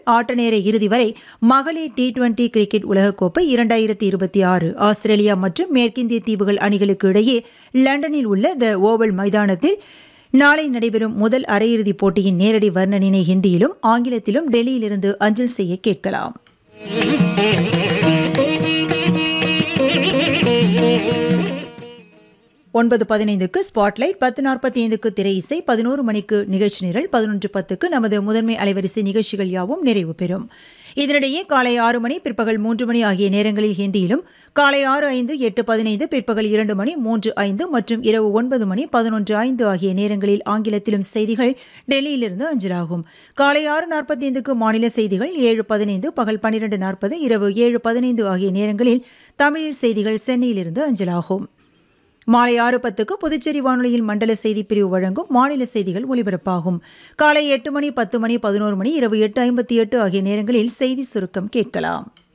ஆட்ட நேர இறுதி வரை மகளிர் டி டுவெண்டி கிரிக்கெட் உலகக்கோப்பை இரண்டாயிரத்தி இருபத்தி ஆறு ஆஸ்திரேலியா மற்றும் மேற்கிந்திய தீவுகள் அணிகளுக்கு இடையே லண்டனில் உள்ள த ஓவல் மைதானத்தில் நாளை நடைபெறும் முதல் அரையிறுதிப் போட்டியின் நேரடி வர்ணனினை ஹிந்தியிலும் ஆங்கிலத்திலும் டெல்லியிலிருந்து அஞ்சல் செய்ய கேட்கலாம் ஒன்பது பதினைந்துக்கு ஸ்பாட்லைட் பத்து நாற்பத்தி ஐந்துக்கு திரை இசை பதினோரு மணிக்கு நிகழ்ச்சி நிரல் பதினொன்று பத்துக்கு நமது முதன்மை அலைவரிசை நிகழ்ச்சிகள் யாவும் நிறைவு பெறும் இதனிடையே காலை ஆறு மணி பிற்பகல் மூன்று மணி ஆகிய நேரங்களில் ஹிந்தியிலும் காலை ஆறு ஐந்து எட்டு பதினைந்து பிற்பகல் இரண்டு மணி மூன்று ஐந்து மற்றும் இரவு ஒன்பது மணி பதினொன்று ஐந்து ஆகிய நேரங்களில் ஆங்கிலத்திலும் செய்திகள் டெல்லியிலிருந்து அஞ்சலாகும் காலை ஆறு நாற்பத்தி ஐந்துக்கு மாநில செய்திகள் ஏழு பதினைந்து பகல் பன்னிரண்டு நாற்பது இரவு ஏழு பதினைந்து ஆகிய நேரங்களில் தமிழில் செய்திகள் சென்னையிலிருந்து அஞ்சலாகும் மாலை ஆறு பத்துக்கு புதுச்சேரி வானொலியில் மண்டல செய்திப் பிரிவு வழங்கும் மாநில செய்திகள் ஒலிபரப்பாகும் காலை எட்டு மணி பத்து மணி பதினோரு மணி இரவு எட்டு ஐம்பத்தி எட்டு ஆகிய நேரங்களில் செய்தி சுருக்கம் கேட்கலாம்